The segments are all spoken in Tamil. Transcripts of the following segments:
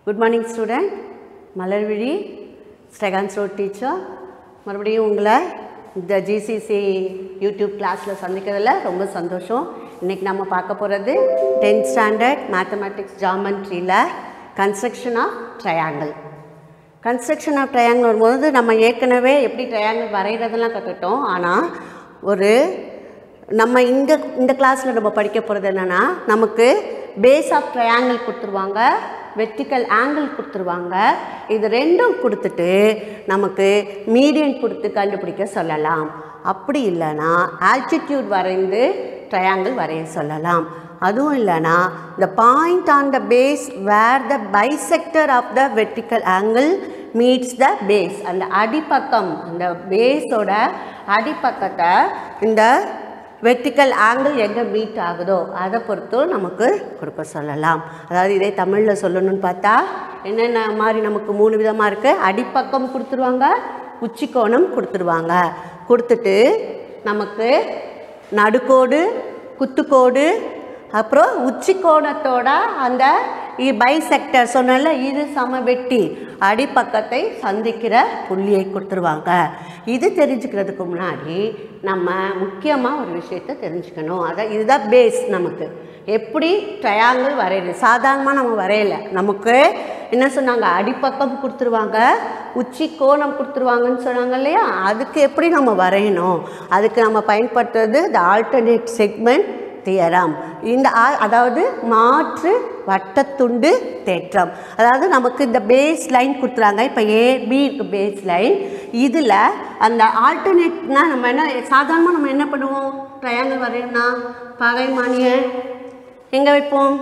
good morning student Malarvizhi Srikanth road teacher மறுபடியும் உங்களை இந்த ஜிசிசி யூடியூப் கிளாஸில் சந்திக்கிறதுல ரொம்ப சந்தோஷம் இன்றைக்கி நம்ம பார்க்க போகிறது டென்த் ஸ்டாண்டர்ட் மேத்தமேட்டிக்ஸ் ஜாமெண்ட்ரியில் construction of triangle construction of triangle வரும்போது நம்ம ஏற்கனவே எப்படி ட்ரையாங்கிள் வரைகிறதெல்லாம் கற்றுக்கிட்டோம் ஆனால் ஒரு நம்ம இந்த இந்த கிளாஸில் நம்ம படிக்க போகிறது என்னென்னா நமக்கு பேஸ் ஆஃப் ட்ரையாங்கிள் கொடுத்துருவாங்க வெர்டிக்கல் ஆங்கிள் கொடுத்துருவாங்க இது ரெண்டும் கொடுத்துட்டு நமக்கு மீடியன் கொடுத்து கண்டுபிடிக்க சொல்லலாம் அப்படி இல்லைன்னா ஆல்டிடியூட் வரைந்து ட்ரையாங்கிள் வரைய சொல்லலாம் அதுவும் இல்லைன்னா the point on the base where the bisector of the vertical angle meets the base அந்த அடிப்பக்கம் அந்த பேஸோட அடிப்பக்கத்தை இந்த வெர்டிக்கல் ஆங்கிள் எங்கே மீட் ஆகுதோ அதை பொறுத்தும் நமக்கு கொடுக்க சொல்லலாம் அதாவது இதே தமிழில் சொல்லணும்னு பார்த்தா என்னென்ன மாதிரி நமக்கு மூணு விதமாக இருக்குது அடிப்பக்கம் கொடுத்துருவாங்க உச்சிக்கோணம் கொடுத்துருவாங்க கொடுத்துட்டு நமக்கு நடுக்கோடு குத்துக்கோடு அப்புறம் உச்சிக்கோணத்தோட அந்த பைசெக்டர் சொன்னல இது சமவெட்டி அடிப்பக்கத்தை சந்திக்கிற புள்ளியை கொடுத்துருவாங்க இது தெரிஞ்சுக்கிறதுக்கு முன்னாடி நம்ம முக்கியமாக ஒரு விஷயத்தை தெரிஞ்சுக்கணும் அதான் இதுதான் பேஸ் நமக்கு எப்படி ட்ரையாங்கிள் வரையுது சாதாரணமாக நம்ம வரையலை நமக்கு என்ன சொன்னாங்க அடிப்பக்கம் கொடுத்துருவாங்க உச்சி கோணம் கொடுத்துருவாங்கன்னு சொன்னாங்க இல்லையா அதுக்கு எப்படி நம்ம வரையணும் அதுக்கு நம்ம பயன்படுத்துறது த ஆல்டர்னேட் செக்மெண்ட் தியரம் இந்த ஆ- அதாவது மாற்று வட்டத்துண்டு தேற்றம் அதாவது நமக்கு இந்த பேஸ் லைன் கொடுத்துறாங்க இப்போ ஏபி இருக்கு பேஸ் லைன் இதில் அந்த ஆல்டர்னேட்னா நம்ம என்ன சாதாரணமாக நம்ம என்ன பண்ணுவோம் ட்ரையாங்கிள் வரையணும்னா பகைமானியை எங்கே வைப்போம்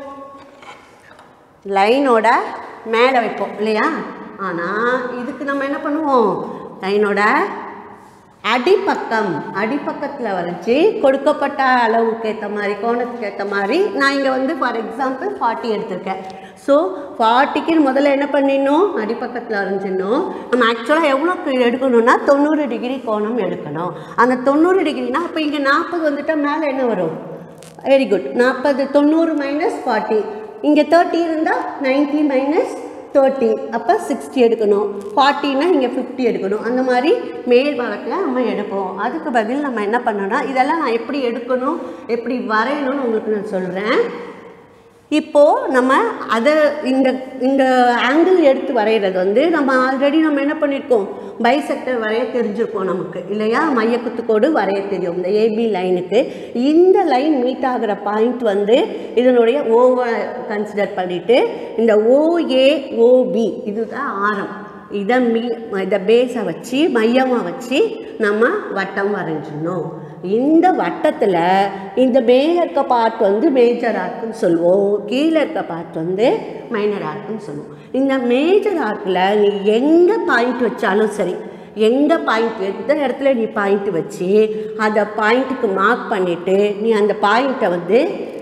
லைனோட மேலே வைப்போம் இல்லையா ஆனால் இதுக்கு நம்ம என்ன பண்ணுவோம் லைனோட அடிப்பக்கம் அடிப்பக்கத்தில் வரைச்சி கொடுக்கப்பட்ட அளவுக்கு ஏற்ற மாதிரி கோணத்துக்கு ஏற்ற மாதிரி நான் இங்கே வந்து ஃபார் எக்ஸாம்பிள் ஃபார்ட்டி எடுத்திருக்கேன் ஸோ ஃபார்ட்டிக்கு முதல்ல என்ன பண்ணிடணும் அடிப்பக்கத்தில் வரைஞ்சிடணும் நம்ம ஆக்சுவலாக எவ்வளோக்கு எடுக்கணும்னா தொண்ணூறு டிகிரி கோணம் எடுக்கணும் அந்த தொண்ணூறு டிகிரினா இப்போ இங்கே நாற்பது வந்துட்டால் மேலே என்ன வரும் வெரி குட் நாற்பது தொண்ணூறு மைனஸ் ஃபார்ட்டி இங்கே தேர்ட்டி இருந்தால் நைன்ட்டி மைனஸ் தேர்ட்டி அப்போ சிக்ஸ்டி எடுக்கணும் ஃபார்ட்டினா இங்கே ஃபிஃப்டி எடுக்கணும் அந்த மாதிரி மேல் பாகத்தில் நம்ம எடுப்போம் அதுக்கு பதில் நம்ம என்ன பண்ணோம்னா இதெல்லாம் நான் எப்படி எடுக்கணும் எப்படி வரையணும்னு உங்களுக்கு நான் சொல்கிறேன் இப்போது நம்ம அதை இந்த இந்த ஆங்கிள் எடுத்து வரைகிறது வந்து நம்ம ஆல்ரெடி நம்ம என்ன பண்ணியிருக்கோம் பைசெக்டர் வரைய தெரிஞ்சிருக்கோம் நமக்கு இல்லையா மையக்குத்துக்கோடு வரைய தெரியும் இந்த ஏபி லைனுக்கு இந்த லைன் மீட் ஆகிற பாயிண்ட் வந்து இதனுடைய ஓவை கன்சிடர் பண்ணிவிட்டு இந்த ஓஏ ஓபி இதுதான் ஆரம் இதை மீ இதை பேஸை வச்சு மையமாக வச்சு நம்ம வட்டம் வரைஞ்சிடணும் இந்த வட்டத்தில் இந்த மேலே இருக்க பார்ட் வந்து மேஜர் ஆர்க்குன்னு சொல்லுவோம் கீழே இருக்க பார்ட் வந்து மைனர் ஆர்க்குன்னு சொல்லுவோம் இந்த மேஜர் ஆர்க்கில் நீ எங்கே பாயிண்ட் வச்சாலும் சரி எங்கே பாயிண்ட் எந்த இடத்துல நீ பாயிண்ட் வச்சு அந்த பாயிண்ட்டுக்கு மார்க் பண்ணிவிட்டு நீ அந்த பாயிண்ட்டை வந்து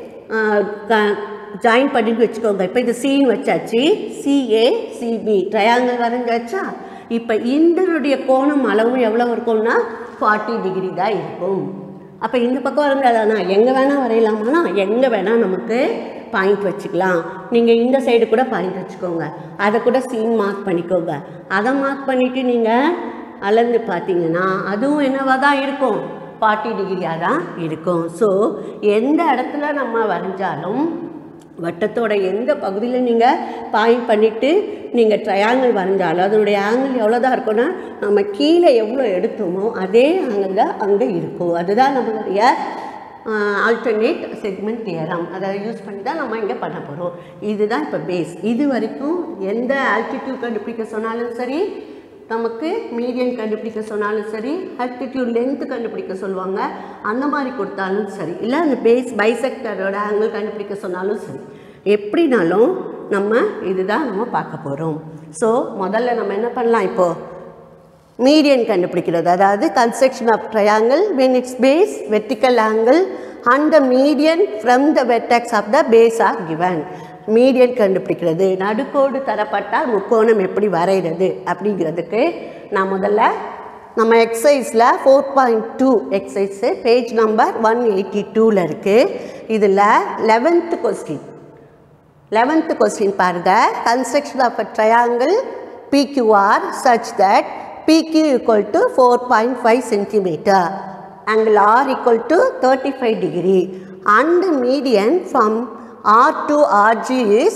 ஜாயின் பண்ணிட்டு வச்சுக்கோங்க இப்போ இது சின்னு வச்சாச்சு சிஏ சிபி ட்ரையாங்கிள் வரைஞ்சாச்சா இப்போ இந்தனுடைய கோணம் அளவும் எவ்வளோ இருக்கும்னா ஃபார்ட்டி டிகிரி தான் இருக்கும் அப்போ இந்த பக்கம் வரைஞ்சாதானா எங்கே வேணால் வரையலாமானா எங்கே வேணால் நமக்கு பாயிண்ட் வச்சுக்கலாம் நீங்கள் இந்த சைடு கூட பாயிண்ட் வச்சுக்கோங்க அதை கூட சீன் மார்க் பண்ணிக்கோங்க அதை மார்க் பண்ணிவிட்டு நீங்கள் அளந்து பார்த்தீங்கன்னா அதுவும் என்னவாக தான் இருக்கும் ஃபார்ட்டி டிகிரியாக தான் இருக்கும் ஸோ எந்த இடத்துல நம்ம வரைஞ்சாலும் வட்டத்தோட எந்த பகுதியில் நீங்கள் பாயிண்ட் பண்ணிவிட்டு நீங்கள் ட்ரையாங்கிள் வரைஞ்சாலும் அதனுடைய ஆங்கிள் எவ்வளோ தான் இருக்கும்னா நம்ம கீழே எவ்வளோ எடுத்தோமோ அதே ஆங்கிள் தான் அங்கே இருக்கும் அதுதான் நம்மளுடைய ஆல்டர்னேட் செக்மெண்ட் தியரம் அதை யூஸ் பண்ணி தான் நம்ம இங்கே பண்ண போகிறோம் இதுதான் இப்போ பேஸ் இது வரைக்கும் எந்த ஆல்டிடியூட் கண்டுபிடிக்க சொன்னாலும் சரி நமக்கு மீடியன் கண்டுபிடிக்க சொன்னாலும் சரி ஆல்டிடியூட் லென்த்து கண்டுபிடிக்க சொல்லுவாங்க அந்த மாதிரி கொடுத்தாலும் சரி இல்லை அந்த பேஸ் பைசெக்டரோட ஆங்கிள் கண்டுபிடிக்க சொன்னாலும் சரி எப்படினாலும் நம்ம இதுதான் நம்ம பார்க்க போகிறோம் ஸோ முதல்ல நம்ம என்ன பண்ணலாம் இப்போது மீடியன் கண்டுபிடிக்கிறது அதாவது construction of triangle when its base vertical angle and the median from the vertex of the base are given median கண்டுபிடிக்கிறது நடுக்கோடு தரப்பட்டால் முக்கோணம் எப்படி வரைகிறது அப்படிங்கிறதுக்கு நான் முதல்ல நம்ம எக்ஸசைஸில் four point two exercise page number one eighty டூவில் இருக்குது இதில் லெவன்த்து கொஸ்டின் லெவன்த்து கொஸ்டின் பாருங்க construction of a triangle PQR such that PQ equal to 4.5 centimeter angle R equal to 35 degree and median from R to RG is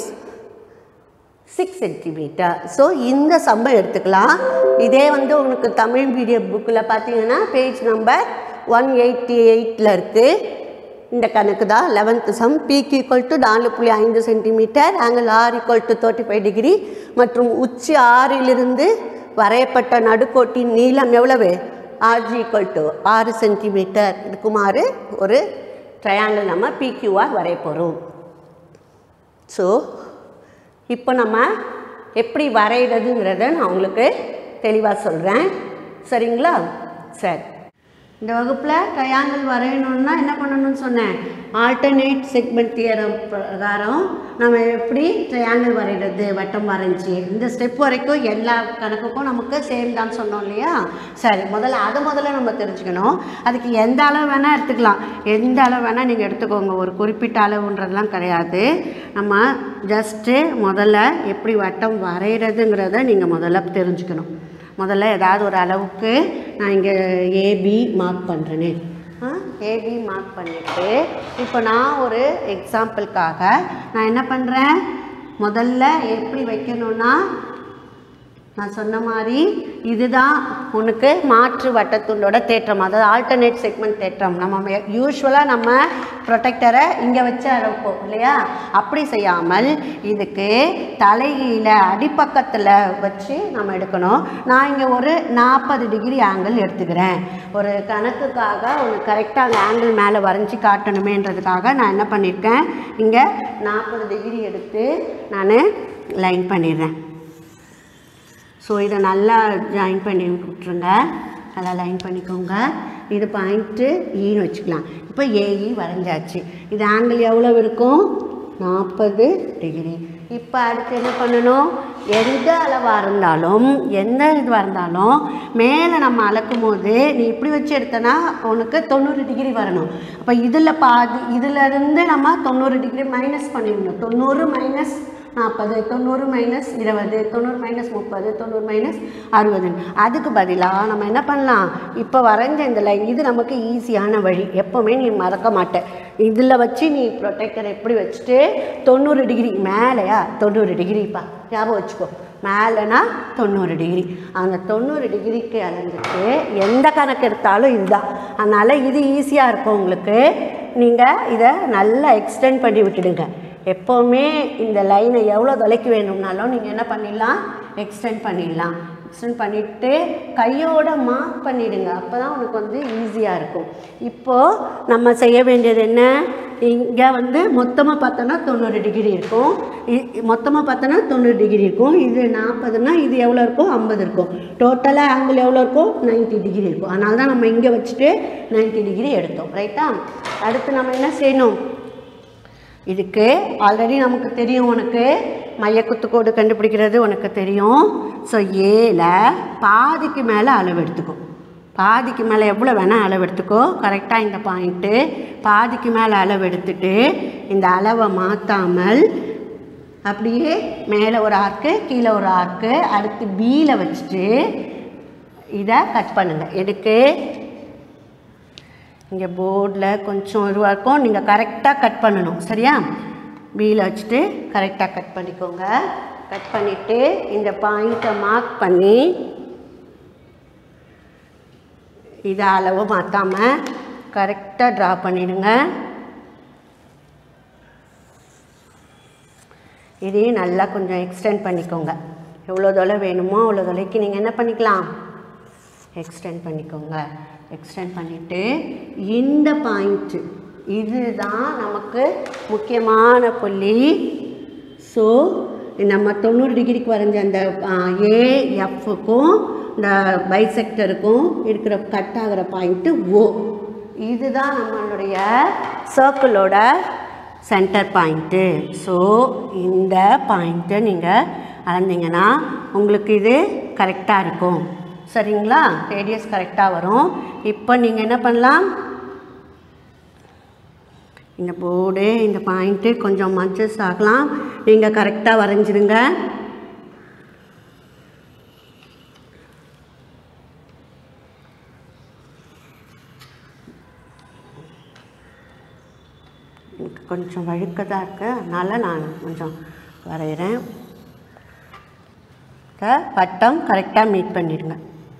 six centimetre so இந்த சம்பளம் எடுத்துக்கலாம் இதே வந்து உனக்கு தமிழ் மீடியம் புக்கில் பார்த்தீங்கன்னா பேஜ் நம்பர் ஒன் எயிட்டி எயிட்டில் இருக்குது இந்த கணக்கு தான் லெவன்த்து சம் பிக்கு ஈக்குவல் டு நாலு புள்ளி ஐந்து centimetre angle R equal to thirty five degree மற்றும் உச்சி ஆறிலிருந்து வரையப்பட்ட நடுக்கோட்டின் நீளம் எவ்வளவு ஆர்ஜி ஈக்குவல் டு ஆறு சென்டிமீட்டர் இருக்குமாறு ஒரு ட்ரையாங்கிள் நம்ம பிக்யூஆர் வரைய போகிறோம் ஸோ இப்போ நம்ம எப்படி வரைகிறதுங்கிறத நான் உங்களுக்கு தெளிவாக சொல்கிறேன் சரிங்களா சரி இந்த வகுப்பில் ட்ரையாங்கிள் வரையணுன்னா என்ன பண்ணணும்னு சொன்னேன் ஆல்டர்னேட் செக்மெண்ட் தியரம் பிரகாரம் நம்ம எப்படி ட்ரையாங்கிள் வரைகிறது வட்டம் வரைஞ்சி இந்த ஸ்டெப் வரைக்கும் எல்லா கணக்குக்கும் நமக்கு சேம் தான் சொன்னோம் இல்லையா சரி முதல்ல அதை முதல்ல நம்ம தெரிஞ்சுக்கணும் அதுக்கு எந்த அளவு வேணால் எடுத்துக்கலாம் எந்த அளவு வேணால் நீங்கள் எடுத்துக்கோங்க ஒரு குறிப்பிட்ட அளவுன்றதெல்லாம் கிடையாது நம்ம ஜஸ்ட்டு முதல்ல எப்படி வட்டம் வரைகிறதுங்கிறத நீங்கள் முதல்ல தெரிஞ்சுக்கணும் முதல்ல ஏதாவது ஒரு அளவுக்கு நான் இங்கே ஏபி மார்க் பண்ணுறேனே ஏபி மார்க் பண்ணிவிட்டு இப்போ நான் ஒரு எக்ஸாம்பிளுக்காக நான் என்ன பண்ணுறேன் முதல்ல எப்படி வைக்கணும்னா நான் சொன்ன மாதிரி இதுதான் உனக்கு மாற்று வட்டத்துண்டோட தேற்றம் அதாவது ஆல்டர்னேட் செக்மெண்ட் தேற்றம் நம்ம யூஸ்வலாக நம்ம ப்ரொடெக்டரை இங்கே வச்சு அழைப்போம் இல்லையா அப்படி செய்யாமல் இதுக்கு தலைகீழ அடிப்பக்கத்தில் வச்சு நம்ம எடுக்கணும் நான் இங்கே ஒரு நாற்பது டிகிரி ஆங்கிள் எடுத்துக்கிறேன் ஒரு கணக்குக்காக ஒரு கரெக்டாக அந்த ஆங்கிள் மேலே வரைஞ்சி காட்டணுமேன்றதுக்காக நான் என்ன பண்ணியிருக்கேன் இங்கே நாற்பது டிகிரி எடுத்து நான் லைன் பண்ணிடுறேன் ஸோ இதை நல்லா ஜாயின் பண்ணி விட்டுருங்க நல்லா லைன் பண்ணிக்கோங்க இது பாயிண்ட்டு ஈன்னு வச்சுக்கலாம் இப்போ ஏஇ வரைஞ்சாச்சு இது ஆங்கிள் எவ்வளோ இருக்கும் நாற்பது டிகிரி இப்போ அடுத்து என்ன பண்ணணும் எந்த அளவாக இருந்தாலும் எந்த இதுவாக இருந்தாலும் மேலே நம்ம அளக்கும் போது நீ இப்படி வச்சு எடுத்தனா உனக்கு தொண்ணூறு டிகிரி வரணும் அப்போ இதில் பாதி இதிலிருந்து நம்ம தொண்ணூறு டிகிரி மைனஸ் பண்ணிடணும் தொண்ணூறு மைனஸ் நாற்பது தொண்ணூறு மைனஸ் இருபது தொண்ணூறு மைனஸ் முப்பது தொண்ணூறு மைனஸ் அறுபது அதுக்கு பதிலாக நம்ம என்ன பண்ணலாம் இப்போ வரைஞ்ச இந்த லைன் இது நமக்கு ஈஸியான வழி எப்போவுமே நீ மறக்க மாட்ட இதில் வச்சு நீ ப்ரொடெக்டர் எப்படி வச்சுட்டு தொண்ணூறு டிகிரி மேலேயா தொண்ணூறு டிகிரிப்பா ஞாபகம் வச்சுக்கோ மேலேனா தொண்ணூறு டிகிரி அந்த தொண்ணூறு டிகிரிக்கு அளந்துட்டு எந்த கணக்கு எடுத்தாலும் இதுதான் அதனால் இது ஈஸியாக இருக்கும் உங்களுக்கு நீங்கள் இதை நல்லா எக்ஸ்டெண்ட் பண்ணி விட்டுடுங்க எப்போவுமே இந்த லைனை எவ்வளோ தொலைக்கு வேணும்னாலும் நீங்கள் என்ன பண்ணிடலாம் எக்ஸ்டெண்ட் பண்ணிடலாம் எக்ஸ்டெண்ட் பண்ணிவிட்டு கையோட மார்க் பண்ணிவிடுங்க அப்போ தான் உனக்கு வந்து ஈஸியாக இருக்கும் இப்போது நம்ம செய்ய வேண்டியது என்ன இங்கே வந்து மொத்தமாக பார்த்தோன்னா தொண்ணூறு டிகிரி இருக்கும் மொத்தமாக பார்த்தோன்னா தொண்ணூறு டிகிரி இருக்கும் இது நாற்பதுனா இது எவ்வளோ இருக்கும் ஐம்பது இருக்கும் டோட்டலாக ஆங்கிள் எவ்வளோ இருக்கும் 90 டிகிரி இருக்கும் அதனால தான் நம்ம இங்கே வச்சுட்டு 90 டிகிரி எடுத்தோம் ரைட்டா அடுத்து நம்ம என்ன செய்யணும் இதுக்கு ஆல்ரெடி நமக்கு தெரியும் உனக்கு மையக்குத்துக்கோடு கண்டுபிடிக்கிறது உனக்கு தெரியும் ஸோ ஏல பாதிக்கு மேலே அளவு எடுத்துக்கோ பாதிக்கு மேலே எவ்வளோ வேணால் அளவு எடுத்துக்கோ கரெக்டாக இந்த பாயிண்ட்டு பாதிக்கு மேலே அளவு எடுத்துட்டு இந்த அளவை மாற்றாமல் அப்படியே மேலே ஒரு ஆர்க்கு கீழே ஒரு ஆர்க்கு அடுத்து பியில் வச்சுட்டு இதை கட் பண்ணுங்கள் எதுக்கு இங்கே போர்டில் கொஞ்சம் இதுவாக இருக்கும் நீங்கள் கரெக்டாக கட் பண்ணணும் சரியா பியில் வச்சுட்டு கரெக்டாக கட் பண்ணிக்கோங்க கட் பண்ணிவிட்டு இந்த பாயிண்ட்டை மார்க் பண்ணி இதை அளவு மாற்றாமல் கரெக்டாக ட்ரா பண்ணிடுங்க இதையும் நல்லா கொஞ்சம் எக்ஸ்டெண்ட் பண்ணிக்கோங்க எவ்வளோ தொலை வேணுமோ அவ்வளோ தொலைக்கு நீங்கள் என்ன பண்ணிக்கலாம் எக்ஸ்டெண்ட் பண்ணிக்கோங்க எக்ஸ்டெண்ட் பண்ணிவிட்டு இந்த பாயிண்ட்டு இதுதான் நமக்கு முக்கியமான புள்ளி ஸோ நம்ம தொண்ணூறு டிகிரிக்கு வரைஞ்ச அந்த ஏஎஃப்க்கும் இந்த பைசெக்டருக்கும் இருக்கிற கட் ஆகிற பாயிண்ட்டு ஓ இதுதான் நம்மளுடைய சர்க்கிளோட சென்டர் பாயிண்ட்டு ஸோ இந்த பாயிண்ட்டை நீங்கள் அளந்தீங்கன்னா உங்களுக்கு இது கரெக்டாக இருக்கும் சரிங்களா ரேடியஸ் கரெக்டாக வரும் இப்போ நீங்கள் என்ன பண்ணலாம் இந்த போர்டு இந்த பாயிண்ட்டு கொஞ்சம் மச்சஸ் ஆகலாம் நீங்கள் கரெக்டாக வரைஞ்சிருங்க எனக்கு கொஞ்சம் வழுக்கதாக இருக்கு அதனால் நான் கொஞ்சம் வரைகிறேன் க பட்டம் கரெக்டாக மீட் பண்ணிடுங்க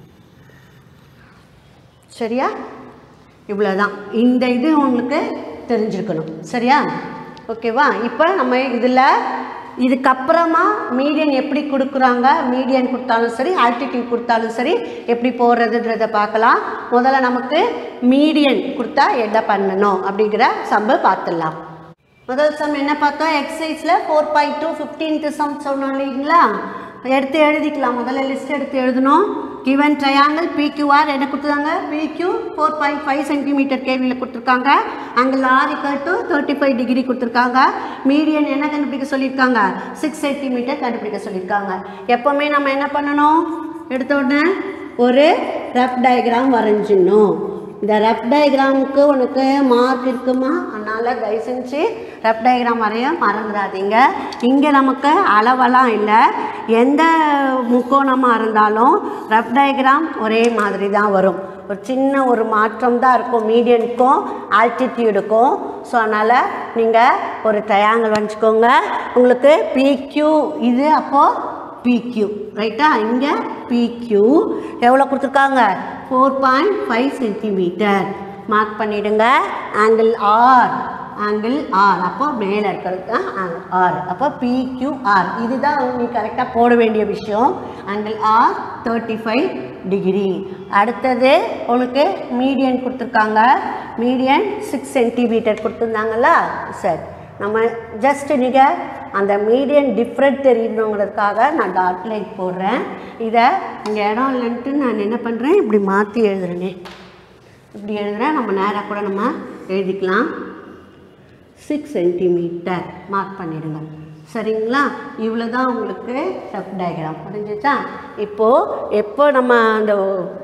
சரியா இவ்வளோதான் இந்த இது உங்களுக்கு தெரிஞ்சிருக்கணும் சரியா ஓகேவா இப்போ நம்ம இதில் இதுக்கப்புறமா மீடியன் எப்படி கொடுக்குறாங்க மீடியன் கொடுத்தாலும் சரி ஆல்டிடியூட் கொடுத்தாலும் சரி எப்படி போடுறதுன்றதை பார்க்கலாம் முதல்ல நமக்கு மீடியன் கொடுத்தா என்ன பண்ணணும் அப்படிங்கிற சம்பு பார்த்துடலாம் முதல் சம் என்ன பார்த்தோம் எக்ஸசைஸில் four point two fifteenth sum சொன்னோம் இல்லைங்களா எடுத்து எழுதிக்கலாம் முதல்ல லிஸ்ட் எடுத்து எழுதணும் கிவன் ட்ரையாங்கிள் பிக்யூஆர் என்ன கொடுத்துருக்காங்க PQ four point five centimetre கேள்வியில் கொடுத்துருக்காங்க angle R equal to thirty five degree கொடுத்துருக்காங்க மீடியன் என்ன கண்டுபிடிக்க சொல்லியிருக்காங்க சிக்ஸ் சென்டிமீட்டர் கண்டுபிடிக்க சொல்லியிருக்காங்க எப்போவுமே நம்ம என்ன பண்ணணும் எடுத்த உடனே ஒரு ரஃப் டயக்ராம் வரைஞ்சிடணும் இந்த ரஃப் டயக்ராமுக்கு உனக்கு மார்க் இருக்குமா அதனால் தயவு செஞ்சு ரஃப் டயக்ராம் வரைய மறந்துடாதீங்க இங்கே நமக்கு அளவெல்லாம் இல்லை எந்த முக்கோணமாக இருந்தாலும் ரஃப் டயக்ராம் ஒரே மாதிரி தான் வரும் ஒரு சின்ன ஒரு மாற்றம் தான் இருக்கும் மீடியனுக்கும் ஆல்டிடியூடுக்கும் ஸோ அதனால் நீங்கள் ஒரு ட்ரையாங்கிள் வச்சுக்கோங்க உங்களுக்கு பிக்யூ இது அப்போது பிக்யூ ரைட்டா இங்கே பிக்யூ எவ்வளோ கொடுத்துருக்காங்க four point five centimetre mark பண்ணிவிடுங்க ஆங்கிள் ஆர் ஆங்கிள் ஆர் அப்போ மேலே இருக்கிறது தான் ஆங்கிள் ஆர் அப்போ பிக்யூஆர் இதுதான் நீ கரெக்டாக போட வேண்டிய விஷயம் angle R thirty five degree அடுத்தது உனக்கு மீடியன் கொடுத்துருக்காங்க மீடியன் சிக்ஸ் சென்டிமீட்டர் கொடுத்துருந்தாங்களா சரி நம்ம ஜஸ்ட் நீங்கள் அந்த மீடியன் டிஃப்ரெண்ட் தெரியணுங்கிறதுக்காக நான் டாட் லைன் போடுறேன் இதை இங்கே இடம் இல்லைன்ட்டு நான் என்ன பண்ணுறேன் இப்படி மாற்றி எழுதுறேனே இப்படி எழுதுகிறேன் நம்ம நேராக கூட நம்ம எழுதிக்கலாம் சிக்ஸ் சென்டிமீட்டர் மார்க் பண்ணிடுங்க சரிங்களா இவ்வளோ தான் உங்களுக்கு ரஃப் டயக்ராம் புரிஞ்சுச்சா இப்போது எப்போ நம்ம அந்த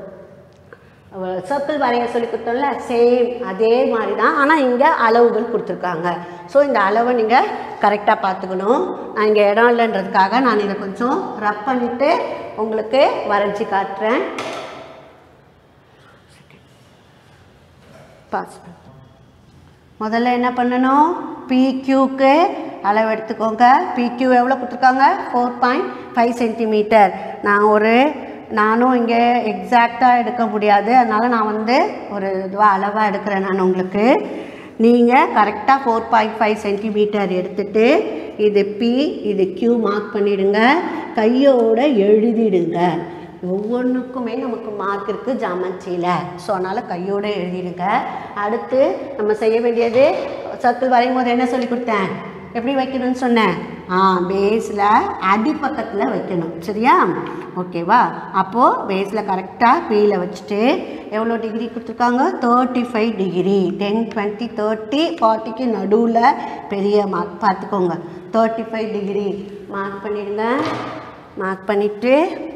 சர்க்கிள் வரைய சொல்லி கொடுத்தோம்ல சேம் அதே மாதிரி தான் ஆனால் இங்கே அளவுகள் கொடுத்துருக்காங்க ஸோ இந்த அளவை நீங்கள் கரெக்டாக பார்த்துக்கணும் நான் இங்கே இடம் இல்லைன்றதுக்காக நான் இதை கொஞ்சம் ரப் பண்ணிவிட்டு உங்களுக்கு வரைஞ்சி காட்டுறேன் பாஸ் முதல்ல என்ன பண்ணணும் பிக்யூக்கு அளவு எடுத்துக்கோங்க பிக்யூ எவ்வளோ கொடுத்துருக்காங்க ஃபோர் பாயிண்ட் ஃபைவ் சென்டிமீட்டர் நான் ஒரு நானும் இங்கே எக்ஸாக்டாக எடுக்க முடியாது அதனால் நான் வந்து ஒரு இதுவாக அளவாக எடுக்கிறேன் நான் உங்களுக்கு நீங்கள் கரெக்டாக ஃபோர் பாயிண்ட் ஃபைவ் சென்டிமீட்டர் எடுத்துட்டு இது பி இது கியூ மார்க் பண்ணிடுங்க கையோட எழுதிடுங்க ஒவ்வொன்றுக்குமே நமக்கு மார்க் இருக்குது ஜாமெட்ரியில் ஸோ அதனால் கையோடு எழுதிடுங்க அடுத்து நம்ம செய்ய வேண்டியது சர்க்கிள் வரையும் போது என்ன சொல்லி கொடுத்தேன் எப்படி வைக்கணும்னு சொன்னேன் ஆ பேஸில் அடிப்பக்கத்தில் வைக்கணும் சரியா ஓகேவா அப்போது பேஸில் கரெக்டாக பீல வச்சுட்டு எவ்வளோ டிகிரி கொடுத்துருக்காங்க thirty five degree ten twenty thirty ஃபார்ட்டிக்கு நடுவில் பெரிய மார்க் பார்த்துக்கோங்க தேர்ட்டி ஃபைவ் டிகிரி மார்க் பண்ணிடுங்க மார்க் பண்ணிவிட்டு